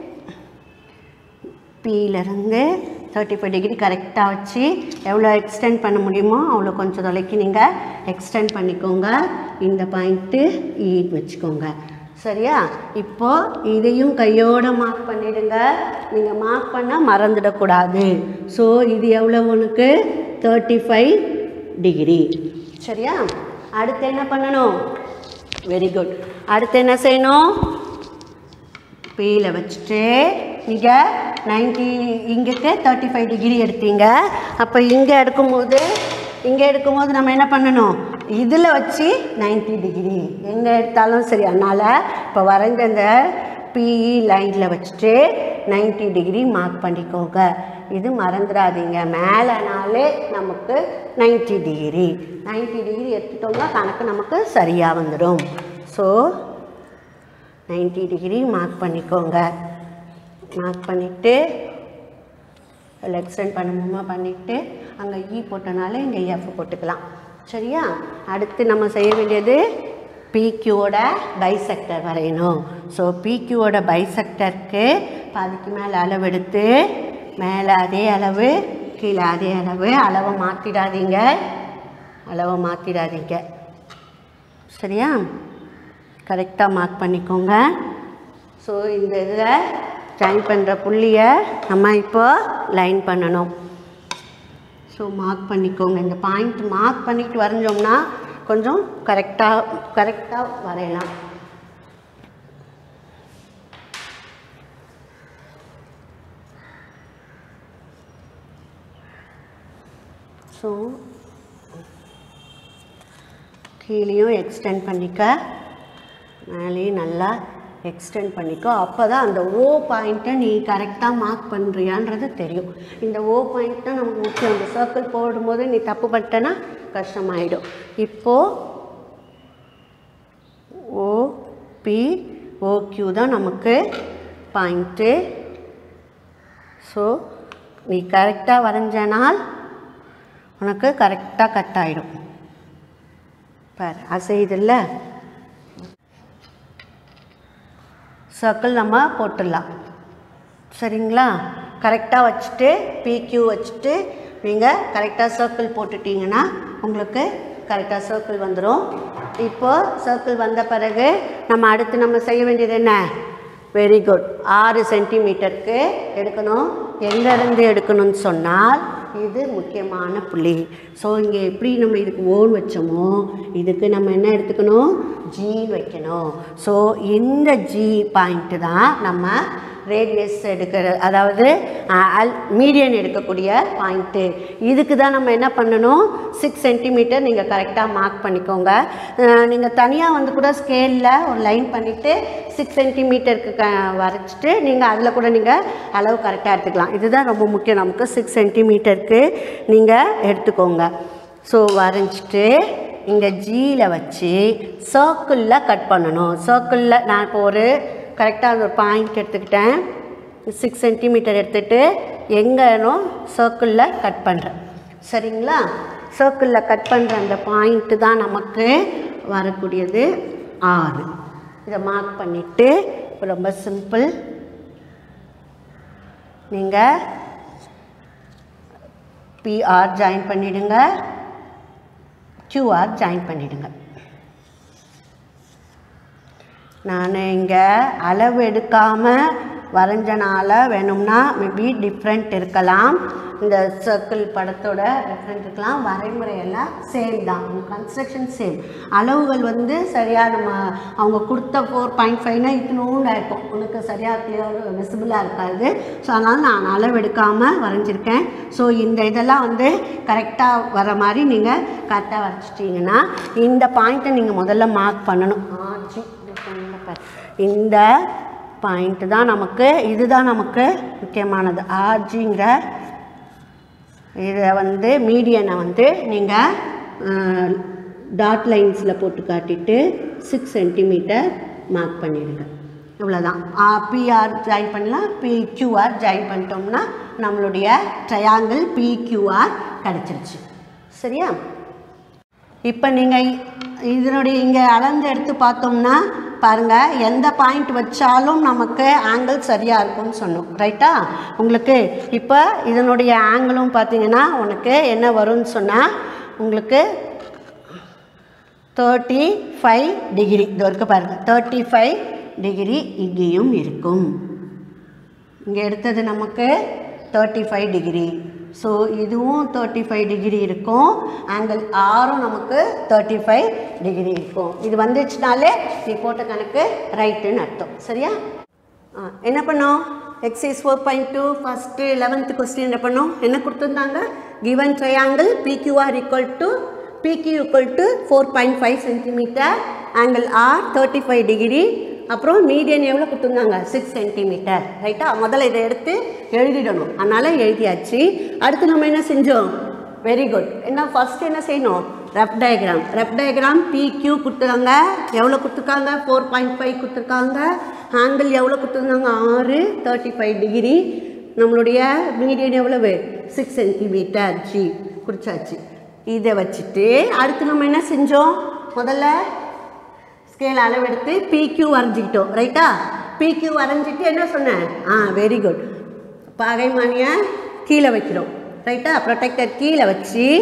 பியிலேருந்து தேர்ட்டி ஃபைவ் டிகிரி கரெக்டாக வச்சு எவ்வளோ எக்ஸ்டெண்ட் பண்ண முடியுமோ அவ்வளோ கொஞ்சம் தொலைக்கு நீங்கள் எக்ஸ்டெண்ட் பண்ணிக்கோங்க இந்த பாயிண்ட்டு ஈ வச்சுக்கோங்க சரியா இப்போது இதையும் கையோட மார்க் பண்ணிடுங்க நீங்கள் மார்க் பண்ணால் மறந்துடக்கூடாது ஸோ இது எவ்வளோ உனக்கு தேர்ட்டி ஃபைவ் டிகிரி சரியா அடுத்து என்ன பண்ணணும் வெரி குட் அடுத்து என்ன செய்யணும் பியில் வச்சுட்டு நீங்கள் நைன்டி இங்கேக்கு தேர்ட்டி ஃபைவ் டிகிரி எடுத்தீங்க அப்போ இங்கே எடுக்கும்போது இங்கே எடுக்கும்போது நம்ம என்ன பண்ணணும் இதில் வச்சு 90 டிகிரி எங்கே எடுத்தாலும் சரி அதனால் இப்போ வரைஞ்ச இந்த பிஇ லைனில் வச்சுட்டு 90 டிகிரி மார்க் பண்ணிக்கோங்க இது மறந்துடாதீங்க மேலேனாலே நமக்கு 90 டிகிரி 90 டிகிரி எடுத்துட்டோம்னா கணக்கு நமக்கு சரியாக வந்துடும் ஸோ 90 டிகிரி மார்க் பண்ணிக்கோங்க மார்க் பண்ணிவிட்டு அதில் எக்ஸ்டெண்ட் பண்ணணுமா பண்ணிவிட்டு அங்கே இ போட்டனால இங்கே எஃப் போட்டுக்கலாம் சரியா அடுத்து நம்ம செய்ய வேண்டியது பிக்யூவோட பைசெக்டர் வரையணும் ஸோ பிக்யூவோட பைசெக்டருக்கு பாதிக்கு மேலே அளவு எடுத்து மேலே அதே அளவு கீழே அதே அளவு அளவை மாற்றிடாதீங்க அளவை மாற்றிடாதீங்க சரியா கரெக்டாக மார்க் பண்ணிக்கோங்க ஸோ இந்த இதில் ஜாயின் பண்ணுற புள்ளியை நம்ம இப்போ லைன் பண்ணணும் ஸோ மார்க் பண்ணிக்கோங்க இந்த பாயிண்ட் மார்க் பண்ணிட்டு வரைஞ்சோம்னா கொஞ்சம் கரெக்டாக கரெக்டாக வரையலாம் ஸோ கீழேயும் எக்ஸ்டெண்ட் பண்ணிக்க மேலேயும் நல்லா எக்ஸ்டெண்ட் பண்ணிக்கோ அப்போ தான் அந்த ஓ பாயிண்ட்டை நீ கரெக்டாக மார்க் பண்ணுறியான்றது தெரியும் இந்த ஓ பாயிண்ட் தான் நமக்கு முக்கியம் அந்த சர்க்கிள் போடும்போது நீ தப்பு பண்ணிட்டேன்னா கஷ்டமாயிடும் இப்போது ஓ பி ஓக்யூ தான் நமக்கு பாயிண்ட்டு ஸோ நீ கரெக்டாக வரைஞ்சனால் உனக்கு கரெக்டாக கட் ஆகிடும் பார் அசையுதில்ல சர்க்கிள் நம்ம போட்டுடலாம் சரிங்களா கரெக்டாக வச்சுட்டு பிக்யூ வச்சுட்டு நீங்கள் கரெக்டாக சர்க்கிள் போட்டுட்டீங்கன்னா உங்களுக்கு கரெக்டாக சர்க்கிள் வந்துடும் இப்போது சர்க்கிள் வந்த பிறகு நம்ம அடுத்து நம்ம செய்ய வேண்டியது என்ன வெரி குட் ஆறு சென்டிமீட்டருக்கு எடுக்கணும் எங்கேருந்து எடுக்கணும்னு சொன்னால் இது முக்கியமான புள்ளி ஸோ இங்கே எப்படி நம்ம இதுக்கு ஓன் வச்சோமோ இதுக்கு நம்ம என்ன எடுத்துக்கணும் ஜீன் வைக்கணும் ஸோ இந்த ஜி பாயிண்ட்டு தான் நம்ம ரேடியஸ் எடுக்கிற அதாவது அல் மீடியன் எடுக்கக்கூடிய பாயிண்ட்டு இதுக்கு தான் நம்ம என்ன பண்ணணும் சிக்ஸ் சென்டிமீட்டர் நீங்கள் கரெக்டாக மார்க் பண்ணிக்கோங்க நீங்கள் தனியாக வந்து கூட ஸ்கேலில் ஒரு லைன் பண்ணிவிட்டு சிக்ஸ் சென்டிமீட்டருக்கு க வரைச்சிட்டு நீங்கள் அதில் கூட நீங்கள் அளவு கரெக்டாக எடுத்துக்கலாம் இதுதான் ரொம்ப முக்கியம் நமக்கு சிக்ஸ் சென்டிமீட்டருக்கு நீங்கள் எடுத்துக்கோங்க ஸோ வரைஞ்சிட்டு இங்கே ஜியில் வச்சு சர்க்கிளில் கட் பண்ணணும் சர்க்கிளில் நான் இப்போ ஒரு கரெக்டாக அந்த ஒரு பாயிண்ட் எடுத்துக்கிட்டேன் சிக்ஸ் சென்டிமீட்டர் எடுத்துகிட்டு எங்கேனோ சர்க்கிளில் கட் பண்ணுறேன் சரிங்களா சர்க்கிளில் கட் பண்ணுற அந்த பாயிண்ட்டு தான் நமக்கு வரக்கூடியது ஆறு இதை மார்க் பண்ணிவிட்டு ரொம்ப சிம்பிள் நீங்கள் பிஆர் ஜாயின் பண்ணிவிடுங்க கியூஆர் ஜாயின் பண்ணிவிடுங்க நான் இங்கே அளவு எடுக்காமல் வரைஞ்சனால வேணும்னா மேபி டிஃப்ரெண்ட் இருக்கலாம் இந்த சர்க்கிள் படத்தோட டிஃப்ரெண்ட் இருக்கலாம் வரைமுறையெல்லாம் சேம் தான் கன்ஸ்ட்ரக்ஷன் சேம் அளவுகள் வந்து சரியாக நம்ம அவங்க கொடுத்த ஃபோர் பாயிண்ட் ஃபைவ்னா இத்தினோண்டு இருக்கும் உனக்கு சரியாக கிளியர் விசிபிளாக இருக்காது ஸோ அதனால் நான் அளவு எடுக்காமல் வரைஞ்சிருக்கேன் ஸோ இந்த இதெல்லாம் வந்து கரெக்டாக வர மாதிரி நீங்கள் கரெக்டாக வரைச்சிட்டிங்கன்னா இந்த பாயிண்ட்டை நீங்கள் முதல்ல மார்க் பண்ணணும் ஆச்சு இந்த பாயிண்ட் தான் நமக்கு இதுதான் நமக்கு முக்கியமானது ஆர்ஜிங்கிற இதை வந்து மீடியனை வந்து நீங்கள் டாட் லைன்ஸில் போட்டு காட்டிட்டு சிக்ஸ் சென்டிமீட்டர் மார்க் பண்ணிடுங்க இவ்வளோதான் பிஆர் ஜாயின் பண்ணலாம் பிக்யூஆர் ஜாயின் பண்ணிட்டோம்னா நம்மளுடைய ட்ரையாங்கிள் பிக்யூஆர் கிடச்சிருச்சு சரியா இப்போ நீங்கள் இதனுடைய இங்கே அளந்து எடுத்து பார்த்தோம்னா பாருங்கள் எந்த பாயிண்ட் வச்சாலும் நமக்கு ஆங்கிள் சரியாக இருக்கும்னு சொன்னோம் ரைட்டா உங்களுக்கு இப்போ இதனுடைய ஆங்கிளும் பார்த்தீங்கன்னா உனக்கு என்ன வரும்னு சொன்னால் உங்களுக்கு தேர்ட்டி ஃபைவ் டிகிரி இது வரைக்கும் பாருங்கள் தேர்ட்டி ஃபைவ் டிகிரி இங்கேயும் இருக்கும் இங்கே எடுத்தது நமக்கு தேர்ட்டி ஃபைவ் டிகிரி ஸோ இதுவும் தேர்ட்டி ஃபைவ் டிகிரி இருக்கும் ஆங்கிள் ஆரும் நமக்கு தேர்ட்டி ஃபைவ் டிகிரி இருக்கும் இது வந்துச்சுனாலே நீ போட்ட கணக்கு ரைட்டுன்னு அர்த்தம் சரியா ஆ, என்ன பண்ணோம் exercise four point two first eleventh question என்ன பண்ணோம் என்ன கொடுத்துருந்தாங்க given triangle PQR equal to PQ equal to four point five centimetre angle R thirty five degree அப்புறம் மீடியன் எவ்வளோ கொடுத்துருந்தாங்க சிக்ஸ் சென்டிமீட்டர் ரைட்டா முதல்ல இதை எடுத்து எழுதிடணும் அதனால் எழுதியாச்சு அடுத்து நம்ம என்ன செஞ்சோம் வெரி குட் என்ன ஃபஸ்ட்டு என்ன செய்யணும் rough diagram rough diagram PQ கொடுத்துருக்காங்க எவ்வளோ கொடுத்துருக்காங்க ஃபோர் பாயிண்ட் ஃபைவ் கொடுத்துருக்காங்க ஆங்கிள் எவ்வளோ கொடுத்துருந்தாங்க ஆறு தேர்ட்டி ஃபைவ் டிகிரி நம்மளுடைய மீடியன் எவ்வளவு சிக்ஸ் சென்டிமீட்டர் ஜி குறிச்சாச்சு இதை வச்சுட்டு அடுத்து நம்ம என்ன செஞ்சோம் முதல்ல ஸ்கேல் அளவெடுத்து பிக்யூ வரைஞ்சிக்கிட்டோம் ரைட்டா பிக்யூ வரைஞ்சிட்டு என்ன சொன்னேன் ஆ வெரி குட் பகைமானியை கீழே வைக்கிறோம் ரைட்டா ப்ரொடெக்டர் கீழே வச்சு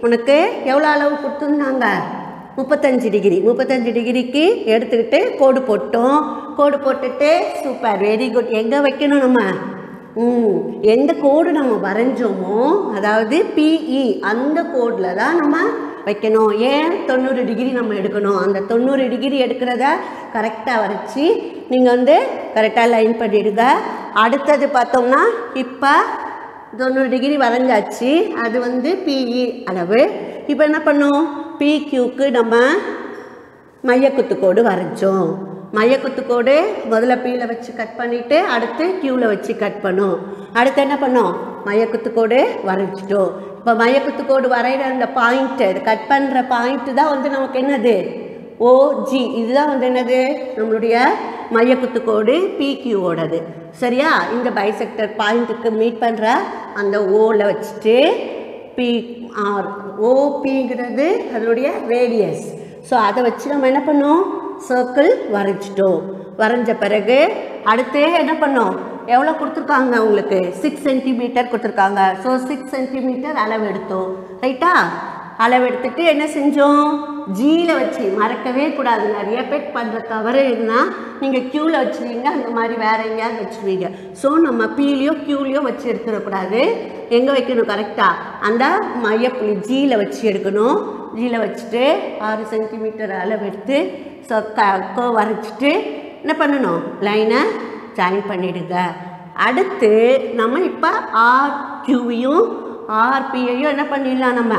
உனக்கு எவ்வளோ அளவு கொடுத்துருந்தாங்க முப்பத்தஞ்சு டிகிரி முப்பத்தஞ்சு டிகிரிக்கு எடுத்துக்கிட்டு கோடு போட்டோம் கோடு போட்டுட்டு சூப்பர் வெரி குட் எங்கே வைக்கணும் நம்ம ம் எந்த கோடு நம்ம வரைஞ்சோமோ அதாவது பிஇ அந்த கோடில் தான் நம்ம வைக்கணும் ஏன் தொண்ணூறு டிகிரி நம்ம எடுக்கணும் அந்த தொண்ணூறு டிகிரி எடுக்கிறத கரெக்டாக வரைச்சி நீங்கள் வந்து கரெக்டாக லைன் பண்ணிடுங்க அடுத்தது பார்த்தோம்னா இப்போ தொண்ணூறு டிகிரி வரைஞ்சாச்சு அது வந்து பிஇ அளவு இப்போ என்ன பண்ணோம் பிக்யூக்கு நம்ம மையக்குத்துக்கோடு வரைஞ்சோம் மையக்குத்துக்கோடு முதல்ல பீல வச்சு கட் பண்ணிவிட்டு அடுத்து க்யூவில் வச்சு கட் பண்ணோம் அடுத்து என்ன பண்ணோம் மையக்குத்துக்கோடு வரைஞ்சிட்டோம் இப்போ மையக்குத்துக்கோடு வரைகிற அந்த பாயிண்ட்டு இது கட் பண்ணுற பாயிண்ட்டு தான் வந்து நமக்கு என்னது ஓஜி இதுதான் வந்து என்னது நம்மளுடைய மையக்குத்துக்கோடு பிக்யூவோடது சரியா இந்த பைசெக்டர் பாயிண்ட்டுக்கு மீட் பண்ணுற அந்த ஓவில் வச்சுட்டு பி ஆர் ஓபிங்கிறது அதனுடைய ரேடியஸ் ஸோ அதை வச்சு நம்ம என்ன பண்ணோம் சர்க்கிள் வரைஞ்சிட்டோம் வரைஞ்ச பிறகு அடுத்து என்ன பண்ணோம் எவ்வளோ கொடுத்துருக்காங்க உங்களுக்கு சிக்ஸ் சென்டிமீட்டர் கொடுத்துருக்காங்க ஸோ சிக்ஸ் சென்டிமீட்டர் அளவு எடுத்தோம் ரைட்டா அளவு எடுத்துட்டு என்ன செஞ்சோம் ஜியில் வச்சு மறக்கவே கூடாது நிறைய பேர் பண்ணுற தவறு இருந்தால் நீங்கள் க்யூவில் வச்சுருவீங்க அந்த மாதிரி வேற எங்கேயாவது வச்சுருவீங்க ஸோ நம்ம பீலியோ க்யூலையோ வச்சு எடுத்துடக்கூடாது எங்கே வைக்கணும் கரெக்டாக அந்த மையப்புள்ளி ஜியில் வச்சு எடுக்கணும் ஜியில் வச்சுட்டு ஆறு சென்டிமீட்டர் அளவு எடுத்து ஸோ க வரைச்சிட்டு என்ன பண்ணணும் லைனை ஜாயின் பண்ணிடுங்க அடுத்து நம்ம இப்போ ஆர்கியூவையும் ஆர்பியையும் என்ன பண்ணிடலாம் நம்ம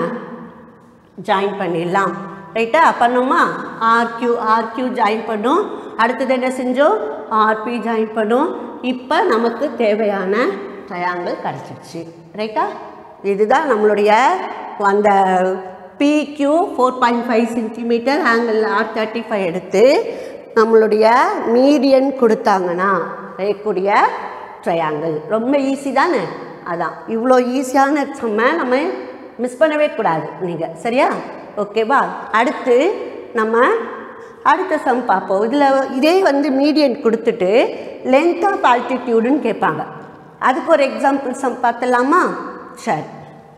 ஜாயின் பண்ணிடலாம் ரைட்டா பண்ணோமா ஆர்கியூ ஆர்கியூ ஜாயின் பண்ணோம் அடுத்தது என்ன செஞ்சோம் ஆர்பி ஜாயின் பண்ணோம் இப்போ நமக்கு தேவையான ட்ரையாங்கிள் கிடச்சிருச்சு ரைட்டா இதுதான் நம்மளுடைய அந்த PQ four point five centimetre angle R thirty five எடுத்து நம்மளுடைய மீடியன் கொடுத்தாங்கன்னா வரையக்கூடிய ட்ரையாங்கிள் ரொம்ப ஈஸி தானே அதான் இவ்வளோ ஈஸியான செம்ம நம்ம மிஸ் பண்ணவே கூடாது நீங்கள் சரியா ஓகேவா அடுத்து நம்ம அடுத்த சம் பார்ப்போம் இதில் இதே வந்து மீடியன் கொடுத்துட்டு லென்த் ஆஃப் ஆல்டிடியூடுன்னு கேட்பாங்க அதுக்கு ஒரு எக்ஸாம்பிள் சம் பார்த்துலாமா சரி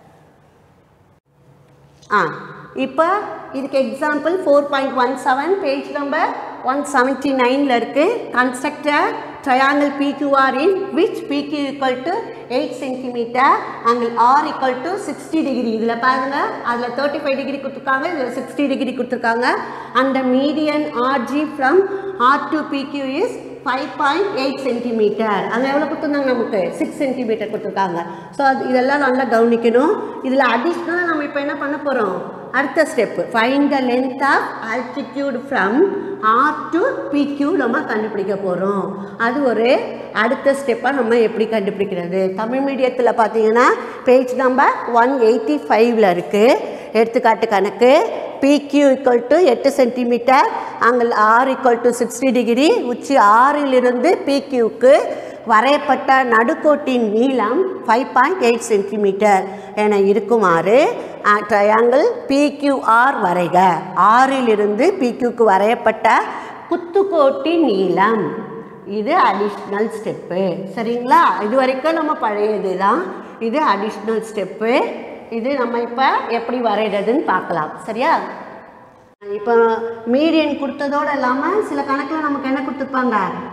ஆ இப்போ இதுக்கு example four point one seven page number one seventy நைனில் இருக்குது construct a triangle PQR in which PQ equal to eight centimetre angle R equal to sixty degree இதில் பாருங்கள் அதில் தேர்ட்டி ஃபைவ் டிகிரி கொடுத்துருக்காங்க இதில் சிக்ஸ்டி டிகிரி கொடுத்துருக்காங்க அந்த median RG from R to PQ is five point eight centimetre அங்கே எவ்வளோ கொடுத்துருந்தாங்க நமக்கு சிக்ஸ் சென்டிமீட்டர் கொடுத்துருக்காங்க ஸோ அது இதெல்லாம் நல்லா கவனிக்கணும் இதில் அடிஷ்னலாக நம்ம இப்போ என்ன பண்ண போகிறோம் அடுத்த step find the length of altitude from R to PQ நம்ம கண்டுபிடிக்க போகிறோம் அது ஒரு அடுத்த ஸ்டெப்பாக நம்ம எப்படி கண்டுபிடிக்கிறது தமிழ் மீடியத்தில் பார்த்தீங்கன்னா பேஜ் நம்பர் ஒன் எயிட்டி ஃபைவ்ல இருக்குது எடுத்துக்காட்டு கணக்கு பிக்யூ ஈக்குவல் டு எட்டு சென்டிமீட்டர் அங்கே R equal to sixty degree உச்சி ஆறிலிருந்து பிக்யூக்கு வரையப்பட்ட நடுக்கோட்டின் நீளம் ஃபைவ் பாயிண்ட் எயிட் சென்டிமீட்டர் என இருக்குமாறு ட்ரையாங்கிள் பிக்யூஆர் வரைக ஆறிலிருந்து பிக்யூக்கு வரையப்பட்ட குத்துக்கோட்டின் நீளம் இது அடிஷ்னல் ஸ்டெப்பு சரிங்களா இது வரைக்கும் நம்ம பழையது தான் இது அடிஷ்னல் ஸ்டெப்பு இது நம்ம இப்போ எப்படி வரைகிறதுன்னு பார்க்கலாம் சரியா இப்போ மீடியன் கொடுத்ததோடு இல்லாமல் சில கணக்கில் நமக்கு என்ன கொடுத்துருப்பாங்க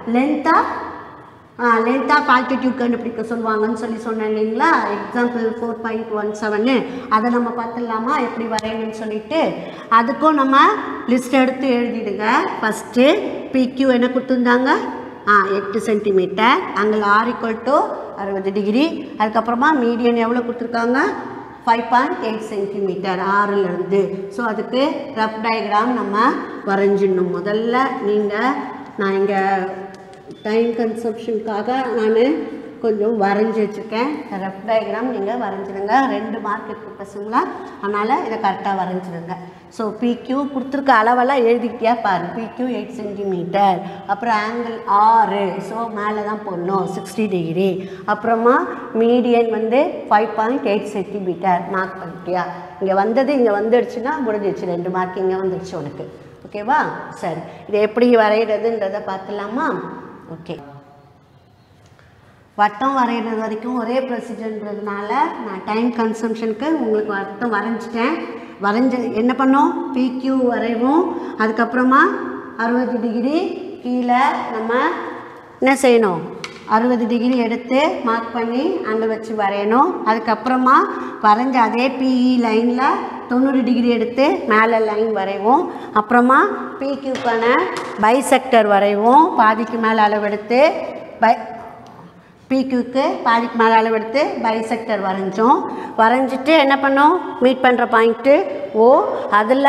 லென்த்தாக லென்த் ஆஃப் ஆல்டிடியூட் கண்டுபிடிக்க சொல்லுவாங்கன்னு சொல்லி சொன்னேன் இல்லைங்களா example four point one seven அதை நம்ம பார்த்துடலாமா எப்படி வரையணும்னு சொல்லிட்டு அதுக்கும் நம்ம லிஸ்ட் எடுத்து எழுதிடுங்க ஃபஸ்ட்டு பிக்யூ என்ன கொடுத்துருந்தாங்க ஆ எட்டு சென்டிமீட்டர் அங்கே ஆர் ஈக்குவல் டு அறுபது டிகிரி அதுக்கப்புறமா மீடியன் எவ்வளோ கொடுத்துருக்காங்க ஃபைவ் பாயிண்ட் எயிட் சென்டிமீட்டர் ஆறிலிருந்து ஸோ அதுக்கு ரஃப் டயக்ராம் நம்ம வரைஞ்சிடணும் முதல்ல நீங்கள் நான் இங்கே டைம் கன்சப்ஷனுக்காக நான் கொஞ்சம் வரைஞ்சி வச்சுருக்கேன் ரஃப் டயக்ராம் நீங்கள் வரைஞ்சிடுங்க ரெண்டு மார்க் இருக்குது பசங்களா அதனால் இதை கரெக்டாக வரைஞ்சிடுங்க ஸோ பிக்யூ கொடுத்துருக்க அளவெல்லாம் எழுதிக்கிட்டே பாரு பிக்யூ எயிட் சென்டிமீட்டர் அப்புறம் ஆங்கிள் ஆறு ஸோ மேலே தான் போடணும் சிக்ஸ்டி டிகிரி அப்புறமா மீடியன் வந்து five point eight centimetre mark பண்ணிட்டியா இங்கே வந்தது இங்கே வந்துடுச்சுன்னா முடிஞ்சிடுச்சு ரெண்டு மார்க் இங்கே வந்துடுச்சு உனக்கு ஓகேவா சரி இதை எப்படி வரைகிறதுன்றதை பார்த்துலாமா ஓகே வட்டம் வரைகிறது வரைக்கும் ஒரே ப்ரொசீஜர்ன்றதுனால நான் டைம் கன்சம்ஷனுக்கு உங்களுக்கு வட்டம் வரைஞ்சிட்டேன் வரைஞ்ச என்ன பண்ணோம் பிக்யூ வரைவோம் அதுக்கப்புறமா அறுபது டிகிரி கீழே நம்ம என்ன செய்யணும் அறுபது டிகிரி எடுத்து மார்க் பண்ணி அங்கே வச்சு வரையணும் அதுக்கப்புறமா வரைஞ்ச அதே பிஇ லைனில் தொண்ணூறு டிகிரி எடுத்து மேலே லைன் வரைவோம் அப்புறமா பிக்யூக்கான பைசெக்டர் வரைவோம் பாதிக்கு மேலே அளவெடுத்து பை பிக்யூக்கு பாதிக்கு மேலே அளவெடுத்து பைசெக்டர் வரைஞ்சோம் வரைஞ்சிட்டு என்ன பண்ணோம் மீட் பண்ணுற பாயிண்ட்டு ஓ அதில்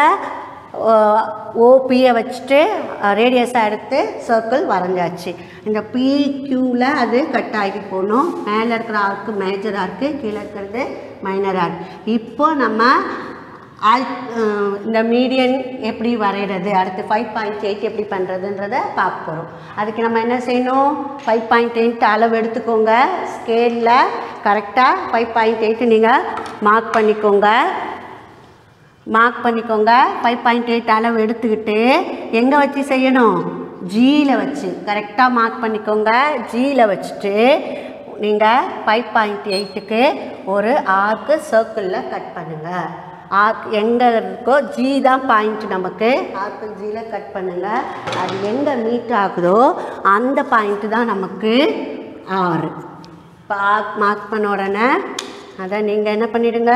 ஓபியை வச்சுட்டு ரேடியஸாக எடுத்து சர்க்கிள் வரைஞ்சாச்சு இந்த பிக்யூவில் அது கட் ஆகி போகணும் மேலே இருக்கிற ஆர்க்கு மேஜர் ஆர்க்கு கீழே இருக்கிறது மைனர் ஆர்க் இப்போ நம்ம ஆல் இந்த மீடியன் எப்படி வரைகிறது அடுத்து ஃபைவ் பாயிண்ட் எயிட் எப்படி பண்ணுறதுன்றத பார்க்க போகிறோம் அதுக்கு நம்ம என்ன செய்யணும் ஃபைவ் பாயிண்ட் எயிட் அளவு எடுத்துக்கோங்க ஸ்கேலில் கரெக்டாக ஃபைவ் பாயிண்ட் எயிட்டு நீங்கள் மார்க் பண்ணிக்கோங்க மார்க் பண்ணிக்கோங்க ஃபைவ் பாயிண்ட் எயிட் அளவு எடுத்துக்கிட்டு எங்கே வச்சு செய்யணும் ஜியில் வச்சு கரெக்டாக மார்க் பண்ணிக்கோங்க ஜியில் வச்சுட்டு நீங்கள் ஃபைவ் பாயிண்ட் எயிட்டுக்கு ஒரு ஆர்க்கு சர்க்கிளில் கட் பண்ணுங்கள் ஆர்க் எங்கே இருக்கோ ஜி தான் பாயிண்ட் நமக்கு ஆர்க்கு ஜியில் கட் பண்ணுங்கள் அது எங்கே மீட் ஆகுதோ அந்த பாயிண்ட்டு தான் நமக்கு ஆறு இப்போ ஆர்க் மார்க் பண்ண உடனே அதை நீங்கள் என்ன பண்ணிடுங்க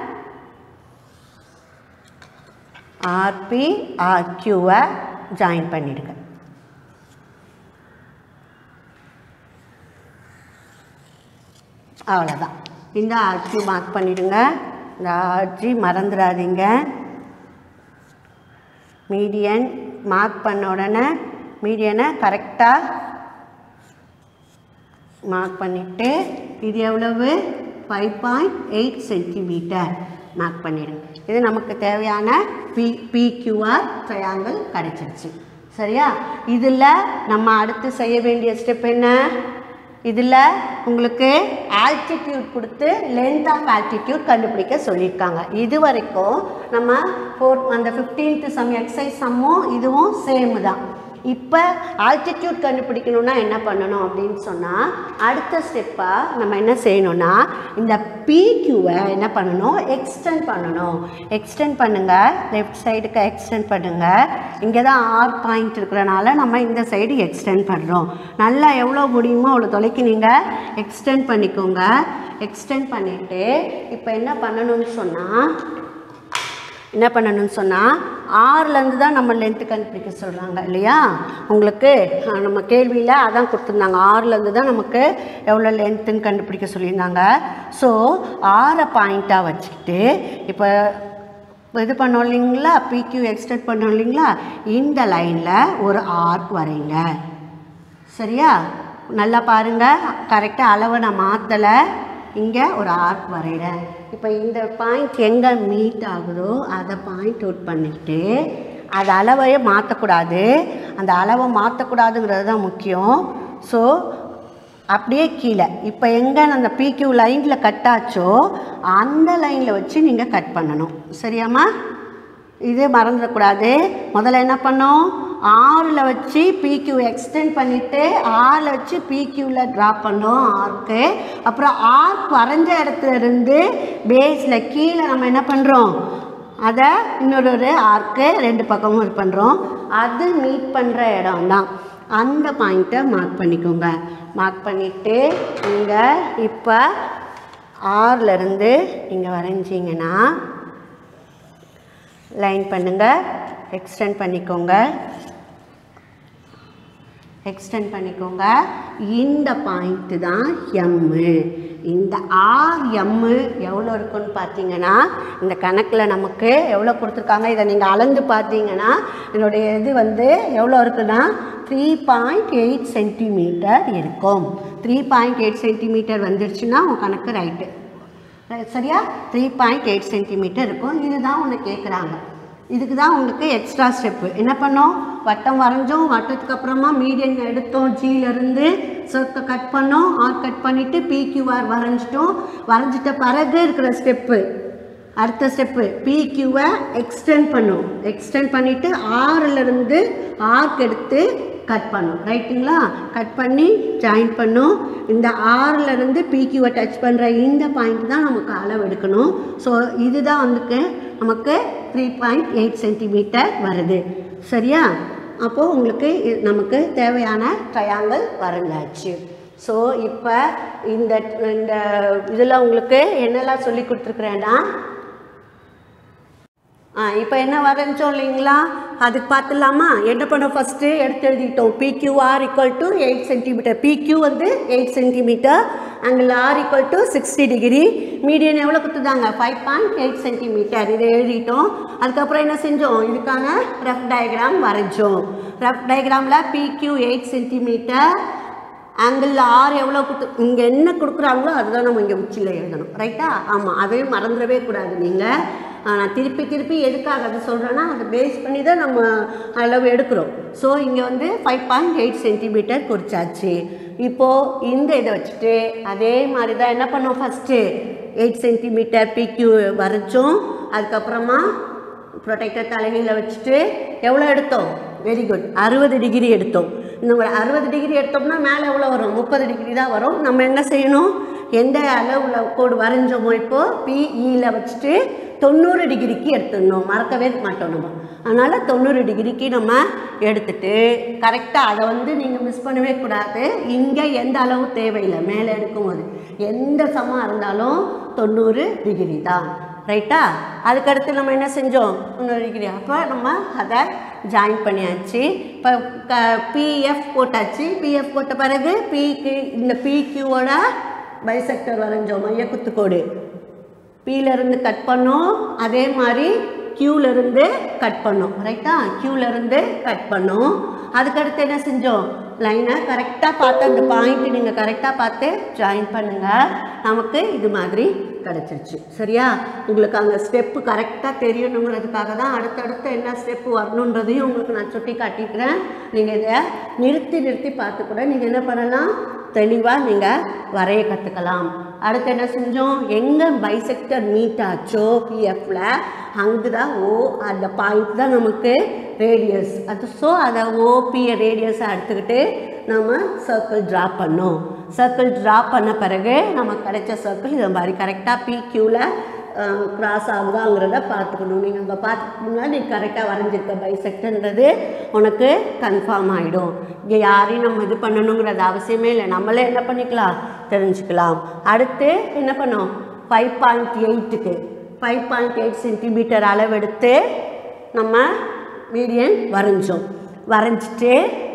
ஆர்பி ஆர்கியூவை ஜாயின் பண்ணிடுங்க அவ்வளோதான் இந்த ஆர்ஜி மார்க் பண்ணிடுங்க இந்த ஆர்ஜி மறந்துடாதீங்க மீடியன் மார்க் பண்ண உடனே மீடியனை கரெக்டாக மார்க் பண்ணிவிட்டு இது எவ்வளவு five point eight centimetre mark பண்ணிடுங்க இது நமக்கு தேவையான பி பிக்யூஆர் ட்ரையாங்கிள் கிடச்சிருச்சு சரியா இதில் நம்ம அடுத்து செய்ய வேண்டிய ஸ்டெப் என்ன இதில் உங்களுக்கு ஆல்டிடியூட் கொடுத்து லென்த் ஆஃப் ஆல்டிடியூட் கண்டுபிடிக்க சொல்லியிருக்காங்க இது வரைக்கும் நம்ம ஃபோர் அந்த ஃபிஃப்டீன்த்து சம் எக்ஸசைஸ் சம்மும் இதுவும் சேம் தான் இப்போ ஆல்டிடியூட் கண்டுபிடிக்கணும்னா என்ன பண்ணணும் அப்படின்னு சொன்னால் அடுத்த ஸ்டெப்பாக நம்ம என்ன செய்யணும்னா இந்த பிக்யூவை என்ன பண்ணணும் எக்ஸ்டெண்ட் பண்ணணும் எக்ஸ்டெண்ட் பண்ணுங்கள் லெஃப்ட் சைடுக்கு எக்ஸ்டெண்ட் பண்ணுங்கள் இங்கே தான் ஆர் பாயிண்ட் இருக்கிறனால நம்ம இந்த சைடு எக்ஸ்டெண்ட் பண்ணுறோம் நல்லா எவ்வளோ முடியுமோ அவ்வளோ தொலைக்கு நீங்கள் எக்ஸ்டெண்ட் பண்ணிக்கோங்க எக்ஸ்டெண்ட் பண்ணிவிட்டு இப்போ என்ன பண்ணணும்னு சொன்னால் என்ன பண்ணணும்னு சொன்னால் ஆறுலேருந்து தான் நம்ம லென்த்து கண்டுபிடிக்க சொல்கிறாங்க இல்லையா உங்களுக்கு அஹ், நம்ம கேள்வியில் அதான் கொடுத்துருந்தாங்க ஆறுலேருந்து தான் நமக்கு எவ்வளோ லென்த்துன்னு கண்டுபிடிக்க சொல்லியிருந்தாங்க ஸோ ஆறை பாயிண்ட்டாக வச்சுக்கிட்டு இப்போ இது பண்ணோம் இல்லைங்களா பிக்யூ எக்ஸ்டெண்ட் பண்ணோம் இல்லைங்களா இந்த லைனில் ஒரு ஆர்க் வரைங்க சரியா நல்லா பாருங்கள் கரெக்டாக அளவை நான் மாற்றலை இங்கே ஒரு ஆர்க் வரைகிறேன் இப்போ இந்த பாயிண்ட் எங்கே மீட் ஆகுதோ அதை பாயிண்ட் அவுட் பண்ணிட்டு அது அளவையே மாற்றக்கூடாது அந்த அளவை மாற்றக்கூடாதுங்கிறது தான் முக்கியம் ஸோ அப்படியே கீழே இப்போ எங்கே அந்த பிக்யூ லைனில் கட் ஆச்சோ அந்த லைனில் வச்சு நீங்கள் கட் பண்ணணும் சரியாம்மா இது மறந்துடக்கூடாது முதல்ல என்ன பண்ணோம் ஆறில் வச்சு பிக்யூ எக்ஸ்டெண்ட் பண்ணிவிட்டு ஆறில் வச்சு பிக்யூவில் ட்ரா பண்ணோம் ஆர்க்கு அப்புறம் ஆர்க் வரைஞ்ச இடத்துல இருந்து பேஸில் கீழே நம்ம என்ன பண்ணுறோம் அதை இன்னொரு ஒரு ஆர்க்கு ரெண்டு பக்கமும் இது பண்ணுறோம் அது மீட் பண்ணுற இடம் தான் அந்த பாயிண்ட்டை மார்க் பண்ணிக்கோங்க மார்க் பண்ணிவிட்டு நீங்கள் இப்போ ஆறிலிருந்து நீங்கள் வரைஞ்சிங்கன்னா லைன் பண்ணுங்கள் எக்ஸ்டெண்ட் பண்ணிக்கோங்க எக்ஸ்டெண்ட் பண்ணிக்கோங்க இந்த பாயிண்ட்டு தான் எம்மு இந்த ஆர் எம்மு எவ்வளோ இருக்குன்னு பார்த்தீங்கன்னா இந்த கணக்கில் நமக்கு எவ்வளோ கொடுத்துருக்காங்க இதை நீங்கள் அளந்து பார்த்தீங்கன்னா என்னுடைய இது வந்து எவ்வளோ இருக்குன்னா த்ரீ பாயிண்ட் எயிட் சென்டிமீட்டர் இருக்கும் த்ரீ பாயிண்ட் எயிட் சென்டிமீட்டர் வந்துருச்சுன்னா உங்கள் கணக்கு ரைட்டு சரியா த்ரீ பாயிண்ட் எயிட் சென்டிமீட்டர் இருக்கும் இதுதான் உன்னை கேட்குறாங்க இதுக்கு தான் உங்களுக்கு எக்ஸ்ட்ரா ஸ்டெப்பு என்ன பண்ணோம் வட்டம் வரைஞ்சோம் வட்டத்துக்கு அப்புறமா மீடியன் எடுத்தோம் ஜியிலேருந்து சர்க்கிள் கட் பண்ணோம் ஆர் கட் பண்ணிவிட்டு பிக்யூஆர் வரைஞ்சிட்டோம் வரைஞ்சிட்ட பிறகு இருக்கிற ஸ்டெப்பு அடுத்த ஸ்டெப்பு பிக்யூவை எக்ஸ்டெண்ட் பண்ணும் எக்ஸ்டெண்ட் பண்ணிவிட்டு ஆறிலிருந்து ஆர்க் எடுத்து கட் பண்ணும் ரைட்டுங்களா கட் பண்ணி ஜாயின் பண்ணும் இந்த ஆறில் இருந்து பிக்யூவை டச் பண்ணுற இந்த பாயிண்ட் தான் நமக்கு அளவு எடுக்கணும் ஸோ இதுதான் வந்துக்கு நமக்கு த்ரீ பாயிண்ட் எயிட் சென்டிமீட்டர் வருது சரியா அப்போது உங்களுக்கு இ- நமக்கு தேவையான ட்ரையாங்கிள் வரைஞ்சாச்சு ஸோ இப்போ இந்த இந்த இதில் உங்களுக்கு என்னெல்லாம் சொல்லி கொடுத்துருக்குறேன்னா ஆ இப்போ என்ன வரைஞ்சோம் இல்லைங்களா அதுக்கு பார்த்துலாமா என்ன பண்ணோம் ஃபஸ்ட்டு எடுத்து எழுதிட்டோம் PQR equal to eight centimetre PQ வந்து eight centimetre angle R equal to sixty degree median எவ்வளோ கொடுத்துருந்தாங்க ஃபைவ் பாயிண்ட் எயிட் சென்டிமீட்டர் இதை எழுதிட்டோம் அதுக்கப்புறம் என்ன செஞ்சோம் இதுக்கான ரஃப் டயக்ராம் வரைஞ்சோம் ரஃப் டயக்ராமில் PQ eight centimetre angle R எவ்வளோ கொடுத்து இங்கே என்ன கொடுக்குறாங்களோ அதுதான் நம்ம இங்கே உச்சியில் எழுதணும் ரைட்டா ஆமாம் அதையும் மறந்துடவே கூடாது நீங்கள் நான் திருப்பி திருப்பி எதுக்காக அதை சொல்கிறேன்னா அதை பேஸ் பண்ணி தான் நம்ம அளவு எடுக்கிறோம் ஸோ இங்கே வந்து ஃபைவ் பாயிண்ட் எயிட் சென்டிமீட்டர் குறிச்சாச்சு இப்போது இந்த இதை வச்சுட்டு அதே மாதிரி தான் என்ன பண்ணோம் ஃபஸ்ட்டு எயிட் சென்டிமீட்டர் பிக்யூ வரைச்சோம் அதுக்கப்புறமா ப்ரொடெக்டர் தலைகீழ வச்சுட்டு எவ்வளோ எடுத்தோம் வெரி குட் அறுபது டிகிரி எடுத்தோம் இந்த ஒரு அறுபது டிகிரி எடுத்தோம்னா மேலே எவ்வளோ வரும் முப்பது டிகிரி தான் வரும் நம்ம என்ன செய்யணும் எந்த அளவில் கோடு வரைஞ்சோமோ இப்போது பிஇயில் வச்சுட்டு தொண்ணூறு டிகிரிக்கு எடுத்துடணும் மறக்கவே மாட்டோம் நம்ம அதனால் தொண்ணூறு டிகிரிக்கு நம்ம எடுத்துட்டு கரெக்டாக அதை வந்து நீங்கள் மிஸ் பண்ணவே கூடாது இங்கே எந்த அளவு தேவையில்லை மேலே எடுக்கும்போது எந்த சமம் இருந்தாலும் தொண்ணூறு டிகிரி தான் ரைட்டா அதுக்கடுத்து நம்ம என்ன செஞ்சோம் இன்னொரு டிகிரி அப்போ நம்ம அதை ஜாயின் பண்ணியாச்சு இப்போ க பிஎஃப் போட்டாச்சு பிஎஃப் போட்ட பிறகு பிக்கு இந்த பிக்யூவோட பைசெக்டர் வரைஞ்சோம் மைய குத்துக்கோடு பியிலேருந்து கட் பண்ணோம் அதே மாதிரி க்யூலேருந்து கட் பண்ணோம் ரைட்டா க்யூலேருந்து கட் பண்ணோம் அதுக்கடுத்து என்ன செஞ்சோம் லைனை கரெக்டாக பார்த்து அந்த பாயிண்ட்டு நீங்கள் கரெக்டாக பார்த்து ஜாயின் பண்ணுங்கள் நமக்கு இது மாதிரி கிடச்சிருச்சு சரியா உங்களுக்கு அந்த ஸ்டெப்பு கரெக்டாக தெரியணுங்கிறதுக்காக தான் அடுத்தடுத்து என்ன ஸ்டெப்பு வரணுன்றதையும் உங்களுக்கு நான் சுட்டி காட்டிக்கிறேன் நீங்கள் இதை நிறுத்தி நிறுத்தி பார்த்து கூட நீங்கள் என்ன பண்ணலாம் தெளிவாக நீங்கள் வரைய கற்றுக்கலாம் அடுத்து என்ன செஞ்சோம் எங்கே பைசெக்டர் மீட் ஆச்சோ பிஎஃப்ல அங்கு தான் ஓ அந்த பாயிண்ட் தான் நமக்கு ரேடியஸ் அது ஸோ அதை ஓபிய ரேடியஸை எடுத்துக்கிட்டு நம்ம சர்க்கிள் ட்ரா பண்ணோம் சர்க்கிள் ட்ரா பண்ண பிறகு நமக்கு கிடைச்ச சர்க்கிள் இதை மாதிரி கரெக்டாக பிக்யூவில் கிராஸ் ஆகுதாங்கிறத பார்த்துக்கணும் நீங்கள் அங்கே பார்த்துக்கணும்னா நீ கரெக்டாக வரைஞ்சிருக்க பைசெக்டர்ன்றது உனக்கு கன்ஃபார்ம் ஆகிடும் இங்கே யாரையும் நம்ம இது பண்ணணுங்கிறது அவசியமே இல்லை நம்மளே என்ன பண்ணிக்கலாம் தெரிஞ்சுக்கலாம் அடுத்து என்ன பண்ணோம் ஃபைவ் பாயிண்ட் எயிட்டுக்கு ஃபைவ் பாயிண்ட் எயிட் சென்டிமீட்டர் அளவெடுத்து நம்ம மீடியன் வரைஞ்சோம் வரைஞ்சிட்டு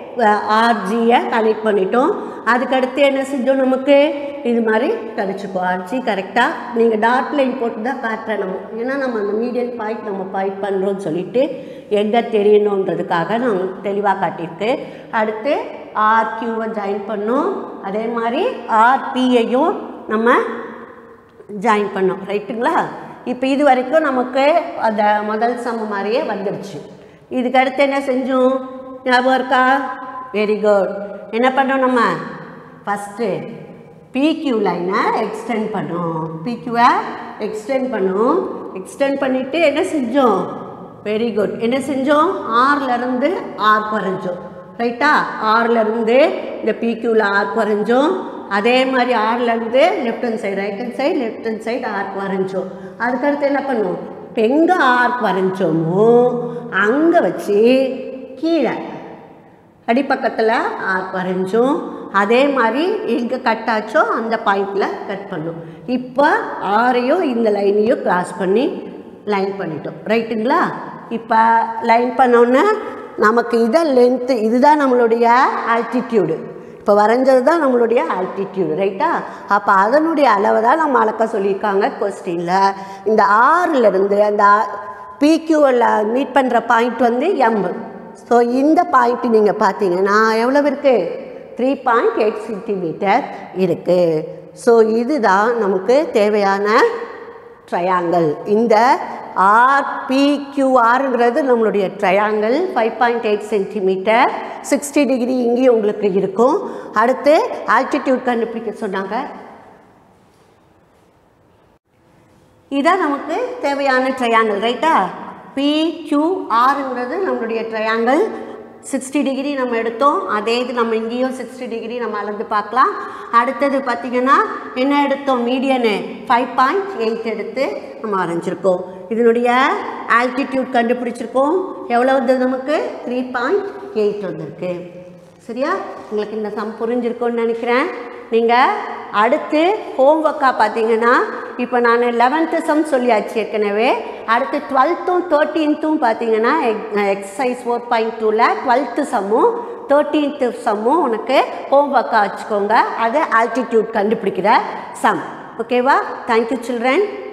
ஆர்ஜியை கனெக்ட் பண்ணிட்டோம் அதுக்கடுத்து என்ன செஞ்சோம் நமக்கு இது மாதிரி கிடச்சிக்கும் ஆர்ஜி கரெக்டாக நீங்கள் டாட் லைன் போட்டு தான் காட்டுறேன் நம்ம ஏன்னா நம்ம அந்த மீடியன் பாயிண்ட் நம்ம பாயிண்ட் பண்ணுறோம்னு சொல்லிட்டு எங்கே தெரியணுன்றதுக்காக நான் தெளிவாக காட்டியிருக்கு அடுத்து ஆர்கியூவை ஜாயின் பண்ணோம் அதே மாதிரி ஆர்பியையும் நம்ம ஜாயின் பண்ணோம் ரைட்டுங்களா இப்போ இது வரைக்கும் நமக்கு அந்த முதல் சம மாதிரியே வந்துடுச்சு இதுக்கு அடுத்து என்ன செஞ்சோம் ஞாபகம் இருக்கா வெரி குட் என்ன பண்ணோம் நம்ம ஃபஸ்ட்டு பிக்யூ லைனை எக்ஸ்டெண்ட் பண்ணோம் பிக்யூவை எக்ஸ்டெண்ட் பண்ணோம் எக்ஸ்டெண்ட் பண்ணிவிட்டு என்ன செஞ்சோம் வெரி குட் என்ன செஞ்சோம் ஆர்லேருந்து ஆர் வரைஞ்சோம் ரைட்டா ஆர்லேருந்து இந்த பிக்யூவில் ஆர் வரைஞ்சோம் அதே மாதிரி ஆர்லேருந்து left hand side right hand side left hand side arc வரைஞ்சோம் அதுக்கடுத்து என்ன பண்ணுவோம் இப்போ எங்கே ஆர்க் வரைஞ்சோமோ அங்கே வச்சு கீழே அடிப்பக்கத்தில் ஆர்க் வரைஞ்சோம் அதே மாதிரி எங்கே கட் ஆச்சோ அந்த பாயிண்டில் கட் பண்ணோம் இப்போ ஆரையும் இந்த லைனையும் கிராஸ் பண்ணி லைன் பண்ணிட்டோம் ரைட்டுங்களா இப்போ லைன் பண்ணோன்னே நமக்கு இதை லென்த்து இதுதான் நம்மளுடைய ஆல்டிடியூடு இப்போ வரைஞ்சது தான் நம்மளுடைய ஆல்டிடியூடு ரைட்டா அப்போ அதனுடைய அளவை தான் நம்ம அளக்க சொல்லியிருக்காங்க கொஸ்டினில் இந்த ஆறிலிருந்து அந்த பிக்யூவில் மீட் பண்ணுற பாயிண்ட் வந்து எம் ஸோ இந்த பாயிண்ட் நீங்கள் பார்த்தீங்கன்னா எவ்வளோ இருக்குது த்ரீ பாயிண்ட் எயிட் சென்டிமீட்டர் இருக்குது ஸோ இதுதான் நமக்கு தேவையான ட்ரையாங்கிள் இந்த ஆர்பிக்யூஆருங்கிறது நம்மளுடைய triangle five point eight centimetre sixty degree இங்கேயும் உங்களுக்கு இருக்கும் அடுத்து ஆல்டிடியூட் கண்டுபிடிக்க சொன்னாங்க இதான் நமக்கு தேவையான ட்ரையாங்கிள் ரைட்டா பிக்யூஆருங்கிறது நம்மளுடைய ட்ரையாங்கிள் சிக்ஸ்டி டிகிரி நம்ம எடுத்தோம் அதே இது நம்ம இங்கேயும் சிக்ஸ்டி டிகிரி நம்ம அளந்து பார்க்கலாம் அடுத்தது பார்த்திங்கன்னா என்ன எடுத்தோம் மீடியனு ஃபைவ் பாயிண்ட் எயிட் எடுத்து நம்ம வரைஞ்சிருக்கோம் இதனுடைய ஆல்டிடியூட் கண்டுபிடிச்சிருக்கோம் எவ்வளோ வந்தது நமக்கு த்ரீ பாயிண்ட் எயிட் வந்திருக்கு சரியா உங்களுக்கு இந்த சம் புரிஞ்சிருக்கும்னு நினைக்கிறேன் நீங்கள் அடுத்து ஹோம்ஒர்க்காக பார்த்தீங்கன்னா இப்போ நான் லெவன்த்து சம் சொல்லியாச்சு ஏற்கனவே அடுத்து டுவெல்த்தும் தேர்ட்டீன்த்தும் பார்த்தீங்கன்னா எக்ஸசைஸ் ஃபோர் பாயிண்ட் டூவில் டுவெல்த்து சம்மும் தேர்ட்டீன்த்து சம்மும் உனக்கு ஹோம்ஒர்க்காக வச்சுக்கோங்க அது ஆல்டிடியூட் கண்டுபிடிக்கிற சம் ஓகேவா தேங்க்யூ சில்ட்ரன்